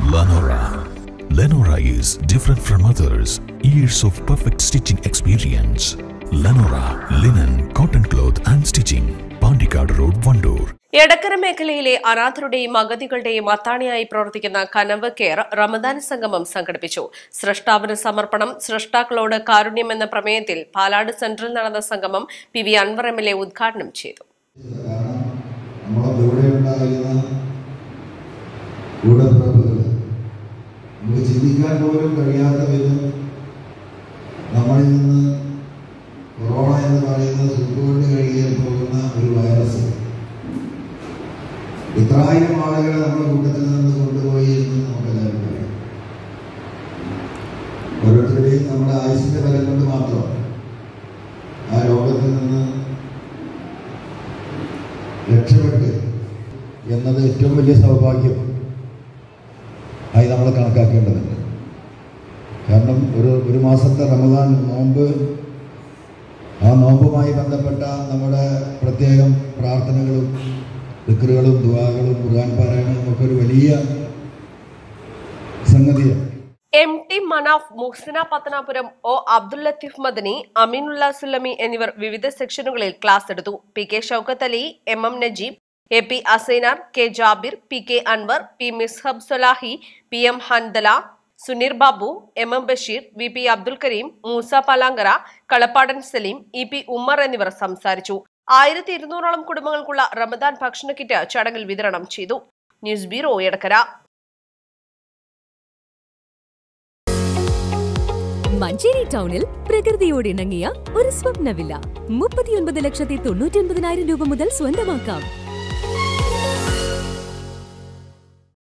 Lenora. Lenora is different from others. Years of perfect stitching experience. Lenora linen, cotton cloth and stitching. Pandikad Road, Vandoor. Edakkara മേഖലയിലെ അനാഥരുടെയും അഗതികളുടെയും അത്താണിയായി പ്രവർത്തിക്കുന്ന കനവ് care Ramadan സംഗമം സംഘടിപ്പിച്ചു സൃഷ്ടാവിന് സമർപ്പണം സൃഷ്ടാക്കളോട് കാരുണ്യം എന്ന പ്രമേയത്തിൽ പാലാട് സെന്ററിൽ നടന്ന സംഗമം P V Anvar M L A ഉദ്ഘാടനം ചെയ്തു കാരണം നമ്മളെ കൂടെ ഉണ്ടായിരുന്ന കൂടപ്പിറപ്പുകൾ നമുക്ക് ചിന്തിക്കാൻ പോലും കഴിയാത്ത വിധം നമ്മളിൽ നിന്ന് കൊറോണ എന്ന് പറയുന്നത് സുട്ടുകൊണ്ട് കഴിയാൻ പോകുന്ന ഒരു വൈറസ് ഇത്രായിരം ആളുകളെ നമ്മുടെ കൂട്ടത്തിൽ നിന്ന് കൊണ്ടുപോയി എന്ന് നമുക്കെല്ലാവരും അറിയാം ഓരോരുത്തരുടെയും നമ്മുടെ ആയുസിന്റെ ബലം കൊണ്ട് മാത്രം ആ രോഗത്തിൽ നിന്ന് രക്ഷപ്പെട്ട് എന്നത് ഏറ്റവും വലിയ സൗഭാഗ്യം ആയി നമ്മൾ കണക്കാക്കേണ്ടതുണ്ട് കാരണം ഒരു ഒരു മാസത്തെ റമദാൻ നോമ്പ് ആ നോമ്പുമായി ബന്ധപ്പെട്ട നമ്മുടെ പ്രത്യേകം പ്രാർത്ഥനകളും ദിക്കറുകളും ദുവാകളും ഖുർആൻ പാരായണവും ഒക്കെ ഒരു വലിയ സംഗതിയാണ് M T Manaf Muhsina Pathanapuram O Abdul Latheef Madani Aminulla Sullami എന്നിവർ വിവിധ സെക്ഷനുകളിൽ ക്ലാസ് എടുത്തു P K Shoukath Ali M M Najeeb A P Asainar K Jabir P K Anvar P Mishab Solahi P M Handala Suneer Babu M M Basheer V P Abdul Kareem Moosa Palankara Kalappadan Saleem E P Ummer എന്നിവർ സംസാരിച്ചു ആയിരത്തി ഇരുന്നൂറോളം കുടുംബങ്ങൾക്കുള്ള റമദാൻ ഭക്ഷണ കിറ്റ് ചടങ്ങിൽ വിതരണം ചെയ്തു ന്യൂസ് ബ്യൂറോ എടക്കര മഞ്ചേരി ടൗണിൽ പ്രകൃതിയോട് ഇണങ്ങിയ ഒരു സ്വപ്ന വില്ല മുപ്പത്തിയൊൻപത് ലക്ഷത്തി തൊണ്ണൂറ്റി ഒൻപതിനായിരം രൂപ മുതൽ സ്വന്തമാക്കാം